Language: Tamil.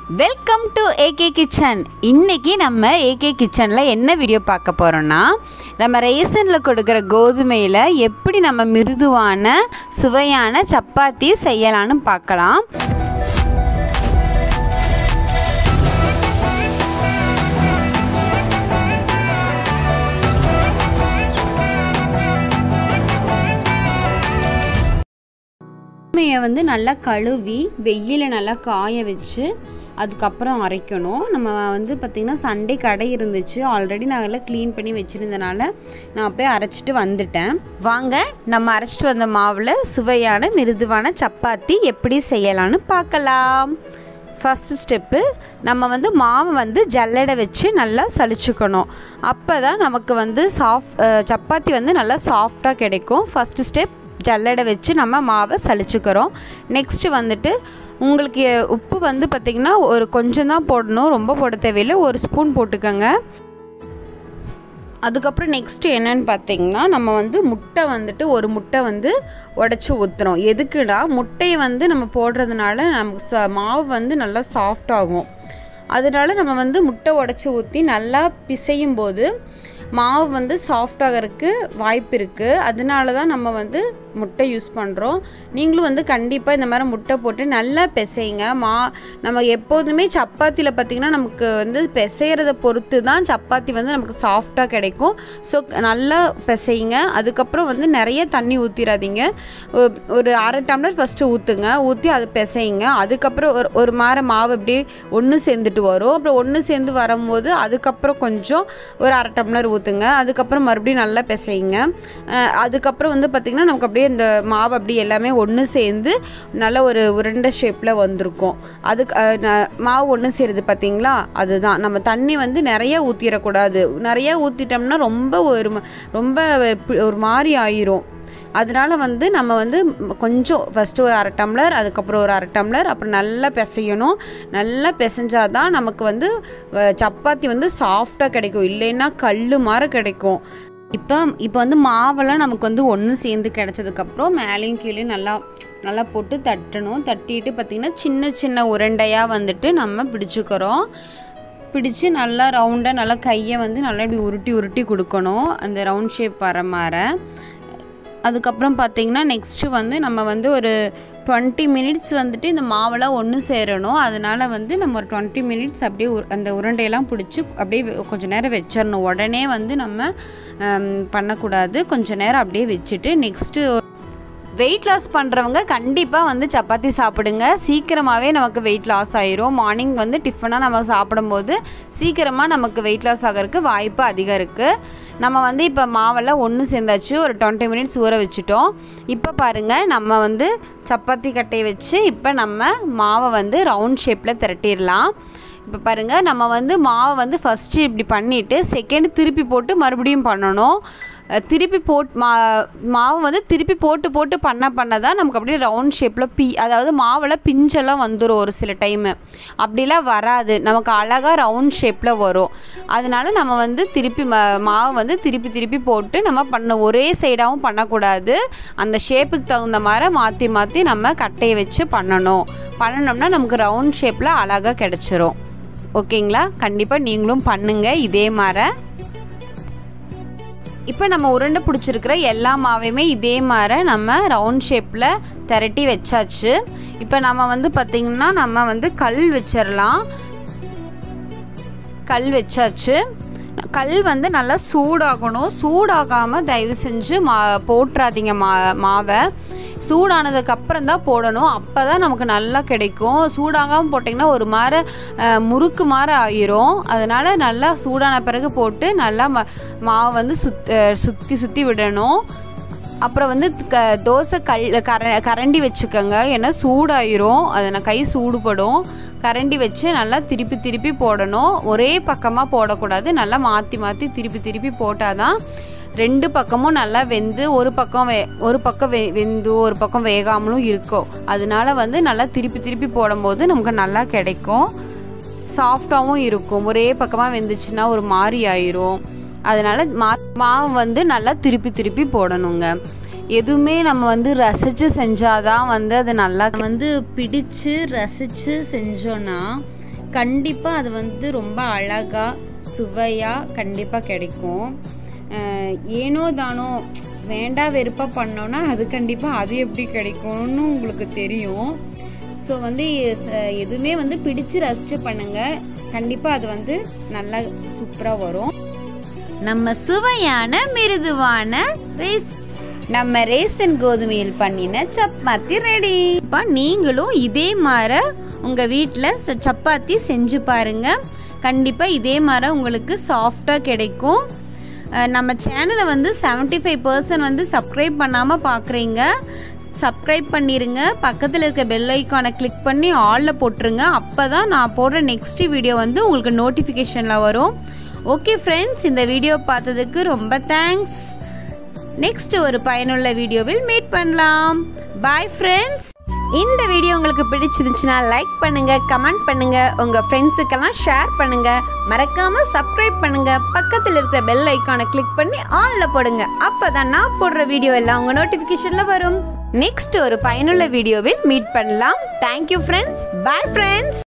வெல்கம் டு ஏகே கிச்சன் இன்னைக்கு நம்ம ஏகே கிச்சனில் என்ன வீடியோ பார்க்க போகிறோன்னா நம்ம ரேசனில் கொடுக்குற கோதுமையில் எப்படி நம்ம மிருதுவான சுவையான சப்பாத்தி செய்யலான்னு பார்க்கலாம் கோதுமையை வந்து நல்லா கழுவி வெயிலில் நல்லா காய வச்சு அதுக்கப்புறம் அரைக்கணும் நம்ம வந்து பார்த்திங்கன்னா சண்டே கடை இருந்துச்சு ஆல்ரெடி நான் எல்லாம் க்ளீன் பண்ணி வச்சுருந்தனால நான் போய் அரைச்சிட்டு வந்துட்டேன் வாங்க நம்ம அரைச்சிட்டு வந்த மாவில் சுவையான மிருதுவான சப்பாத்தி எப்படி செய்யலான்னு பார்க்கலாம் ஃபஸ்ட்டு ஸ்டெப்பு நம்ம வந்து மாவை வந்து ஜல்லடை வச்சு நல்லா சலிச்சுக்கணும் அப்போ தான் நமக்கு வந்து சாஃப்ட் சப்பாத்தி வந்து நல்லா சாஃப்டாக கிடைக்கும் ஃபஸ்ட்டு ஸ்டெப் ஜல்லடை வச்சு நம்ம மாவை சலிச்சுக்கிறோம் நெக்ஸ்ட்டு வந்துட்டு உங்களுக்கு உப்பு வந்து பார்த்திங்கன்னா ஒரு கொஞ்சம் தான் போடணும் ரொம்ப போட தேவையில்லை ஒரு ஸ்பூன் போட்டுக்கோங்க அதுக்கப்புறம் நெக்ஸ்ட்டு என்னன்னு பார்த்தீங்கன்னா நம்ம வந்து முட்டை வந்துட்டு ஒரு முட்டை வந்து உடச்சி ஊற்றுறோம் எதுக்குடா முட்டையை வந்து நம்ம போடுறதுனால நமக்கு ச மாவு வந்து நல்லா சாஃப்ட் ஆகும் அதனால நம்ம வந்து முட்டை உடச்சி ஊற்றி நல்லா பிசையும் போது மாவு வந்து சாஃப்டாகிறதுக்கு வாய்ப்பு இருக்குது அதனால தான் நம்ம வந்து முட்டை யூஸ் பண்ணுறோம் நீங்களும் வந்து கண்டிப்பாக இந்த மாதிரி முட்டை போட்டு நல்லா பிசைங்க மா நம்ம எப்போதுமே சப்பாத்தியில் பார்த்திங்கன்னா நமக்கு வந்து பிசைகிறத பொறுத்து தான் சப்பாத்தி வந்து நமக்கு சாஃப்டாக கிடைக்கும் ஸோ நல்லா பிசைங்க அதுக்கப்புறம் வந்து நிறைய தண்ணி ஊற்றிடாதீங்க ஒரு அரை டம்ளர் ஃபஸ்ட்டு ஊற்றுங்க ஊற்றி அதை பிசைங்க அதுக்கப்புறம் ஒரு ஒரு மாற மாவு அப்படியே ஒன்று சேர்ந்துட்டு வரும் அப்புறம் ஒன்று சேர்ந்து வரும்போது அதுக்கப்புறம் கொஞ்சம் ஒரு அரை டம்ளர் ஊற்றுங்க அதுக்கப்புறம் மறுபடியும் நல்லா பிசைங்க அதுக்கப்புறம் வந்து பார்த்திங்கன்னா நமக்கு அப்படியே இந்த மாவு அப்படி எல்லாமே ஒன்று சேர்ந்து நல்ல ஒரு உருண்டை ஷேப்பில் வந்திருக்கும் அதுக்கு மாவு ஒன்று சேருது பார்த்திங்களா அதுதான் நம்ம தண்ணி வந்து நிறைய ஊற்றிடக்கூடாது நிறைய ஊற்றிட்டோம்னா ரொம்ப ஒரு ரொம்ப ஒரு மாதிரி ஆயிரும் அதனால வந்து நம்ம வந்து கொஞ்சம் ஃபஸ்ட்டு ஒரு அரை டம்ளர் அதுக்கப்புறம் ஒரு அரை டம்ளர் அப்புறம் நல்லா பிசையணும் நல்லா பிசைஞ்சால் தான் நமக்கு வந்து சப்பாத்தி வந்து சாஃப்டாக கிடைக்கும் இல்லைன்னா கல் மாதிரி கிடைக்கும் இப்போ இப்போ வந்து மாவெல்லாம் நமக்கு வந்து ஒன்று சேர்ந்து கிடச்சதுக்கப்புறம் மேலேயும் கீழே நல்லா நல்லா போட்டு தட்டணும் தட்டிட்டு பார்த்திங்கன்னா சின்ன சின்ன உருண்டையாக வந்துட்டு நம்ம பிடிச்சிக்கிறோம் பிடிச்சி நல்லா ரவுண்டாக நல்லா கையை வந்து நல்லா இப்படி உருட்டி உருட்டி கொடுக்கணும் அந்த ரவுண்ட் ஷேப் வர மாதிரி அதுக்கப்புறம் பார்த்திங்கன்னா நெக்ஸ்ட்டு வந்து நம்ம வந்து ஒரு டுவெண்ட்டி மினிட்ஸ் வந்துட்டு இந்த மாவெல்லாம் ஒன்று சேரணும் அதனால் வந்து நம்ம ஒரு டுவெண்ட்டி மினிட்ஸ் அப்படியே அந்த உருண்டையெல்லாம் பிடிச்சி அப்படியே கொஞ்சம் நேரம் வச்சிடணும் உடனே வந்து நம்ம பண்ணக்கூடாது கொஞ்சம் நேரம் அப்படியே வச்சுட்டு நெக்ஸ்ட்டு வெயிட் லாஸ் பண்ணுறவங்க கண்டிப்பாக வந்து சப்பாத்தி சாப்பிடுங்க சீக்கிரமாகவே நமக்கு வெயிட் லாஸ் ஆயிரும் மார்னிங் வந்து டிஃபனாக நம்ம சாப்பிடும்போது சீக்கிரமாக நமக்கு வெயிட் லாஸ் ஆகிறதுக்கு வாய்ப்பு அதிகம் இருக்குது நம்ம வந்து இப்போ மாவெல்லாம் ஒன்று சேர்ந்தாச்சு ஒரு டுவெண்ட்டி மினிட்ஸ் ஊற வச்சுட்டோம் இப்போ பாருங்கள் நம்ம வந்து சப்பாத்தி கட்டையை வச்சு இப்போ நம்ம மாவை வந்து ரவுண்ட் ஷேப்பில் திரட்டிடலாம் இப்போ பாருங்கள் நம்ம வந்து மாவை வந்து ஃபஸ்ட்டு இப்படி பண்ணிவிட்டு செகண்ட் திருப்பி போட்டு மறுபடியும் பண்ணணும் திருப்பி போட் மா மாவு வந்து திருப்பி போட்டு போட்டு பண்ண பண்ண தான் நமக்கு அப்படியே ரவுண்ட் ஷேப்பில் பி அதாவது மாவில் பிஞ்செல்லாம் வந்துடும் ஒரு சில டைமு அப்படிலாம் வராது நமக்கு அழகாக ரவுண்ட் ஷேப்பில் வரும் அதனால நம்ம வந்து திருப்பி மா மாவு வந்து திருப்பி திருப்பி போட்டு நம்ம பண்ண ஒரே சைடாகவும் பண்ணக்கூடாது அந்த ஷேப்புக்கு தகுந்த மாதிரி மாற்றி மாற்றி நம்ம கட்டையை வச்சு பண்ணணும் பண்ணணும்னா நமக்கு ரவுண்ட் ஷேப்பில் அழகாக கிடச்சிரும் ஓகேங்களா கண்டிப்பாக நீங்களும் பண்ணுங்கள் இதே மாதிரி இப்போ நம்ம உருண்டை பிடிச்சிருக்கிற எல்லா மாவையுமே இதே மாதிரி நம்ம ரவுண்ட் ஷேப்பில் திரட்டி வச்சாச்சு இப்போ நம்ம வந்து பார்த்திங்கன்னா நம்ம வந்து கல் வச்சிடலாம் கல் வச்சாச்சு கல் வந்து நல்லா சூடாகணும் சூடாகாமல் தயவு செஞ்சு மா போட்டுறாதீங்க மா மாவை சூடானதுக்கு அப்புறம் தான் போடணும் அப்போ தான் நமக்கு நல்லா கிடைக்கும் சூடாகாமல் போட்டிங்கன்னா ஒரு மாதிரி முறுக்கு மாதிரி ஆயிரும் அதனால் நல்லா சூடான பிறகு போட்டு நல்லா ம மாவை வந்து சுத் சுற்றி சுற்றி விடணும் அப்புறம் வந்து க தோசை கல் கர கரண்டி வச்சுக்கோங்க ஏன்னா சூடாயிரும் அது நான் கை சூடுபடும் கரண்டி வச்சு நல்லா திருப்பி திருப்பி போடணும் ஒரே பக்கமாக போடக்கூடாது நல்லா மாற்றி மாற்றி திருப்பி திருப்பி போட்டால் தான் ரெண்டு பக்கமும் நல்லா வெந்து ஒரு பக்கம் வே ஒரு பக்கம் வெ வெந்து ஒரு பக்கம் வேகாமலும் இருக்கும் அதனால வந்து நல்லா திருப்பி திருப்பி போடும்போது நமக்கு நல்லா கிடைக்கும் சாஃப்டாகவும் இருக்கும் ஒரே பக்கமாக வெந்துச்சுன்னா ஒரு மாதிரி ஆயிரும் அதனால மா மாவு வந்து நல்லா திருப்பி திருப்பி போடணுங்க எதுவுமே நம்ம வந்து ரசித்து செஞ்சாதான் வந்து அது நல்லா வந்து பிடிச்சு ரசித்து செஞ்சோன்னா கண்டிப்பாக அது வந்து ரொம்ப அழகாக சுவையாக கண்டிப்பாக கிடைக்கும் அஹ் ஏனோ தானோ வேண்டா வெறுப்பாக பண்ணோன்னா அது கண்டிப்பாக அது எப்படி கிடைக்கும்னு உங்களுக்கு தெரியும் ஸோ வந்து ச- எதுவுமே வந்து பிடிச்சு ரசித்து பண்ணுங்கள் கண்டிப்பாக அது வந்து நல்லா சூப்பராக வரும் நம்ம சுவையான மிருதுவான ரேஸ் நம்ம ரேசன் கோதுமையில் பண்ணின சப்பாத்தி ரெடி இப்போ நீங்களும் இதே மாதிரி உங்கள் வீட்டில் சப்பாத்தி செஞ்சு பாருங்க கண்டிப்பாக இதே மாதிரி உங்களுக்கு சாஃப்டாக கிடைக்கும் அஹ் நம்ம சேனலை வந்து 75% ஃபைவ் பர்சன்ட் வந்து சப்ஸ்கிரைப் பண்ணாமல் பார்க்குறீங்க சப்ஸ்கிரைப் பண்ணிடுங்க பக்கத்தில் இருக்க பெல் ஐக்கானை கிளிக் பண்ணி ஆலில் போட்டுருங்க அப்போ தான் நான் போடுற நெக்ஸ்ட் வீடியோ வந்து உங்களுக்கு நோட்டிஃபிகேஷனில் வரும் ஓகே ஃப்ரெண்ட்ஸ் இந்த வீடியோ பார்த்ததுக்கு ரொம்ப தேங்க்ஸ் நெக்ஸ்ட் ஒரு பயனுள்ள வீடியோவில் மீட் பண்ணலாம் பாய் ஃப்ரெண்ட்ஸ் இந்த வீடியோ உங்களுக்கு பிடிச்சிருந்துச்சுன்னா லைக் பண்ணுங்க கமெண்ட் பண்ணுங்க உங்க ஃப்ரெண்ட்ஸுக்கெல்லாம் ஷேர் பண்ணுங்க மறக்காம சப்ஸ்கிரைப் பண்ணுங்க பக்கத்தில் இருக்கிற பெல் ஐக்கானை கிளிக் பண்ணி ஆன்ல போடுங்க அப்பதான் நான் போடுற வீடியோ எல்லாம் உங்க நோட்டிபிகேஷன்ல வரும் நெக்ஸ்ட் ஒரு பயனுள்ள வீடியோவில் மீட் பண்ணலாம் தேங்க்யூ ஃப்ரெண்ட்ஸ் பாய் ஃப்ரெண்ட்ஸ்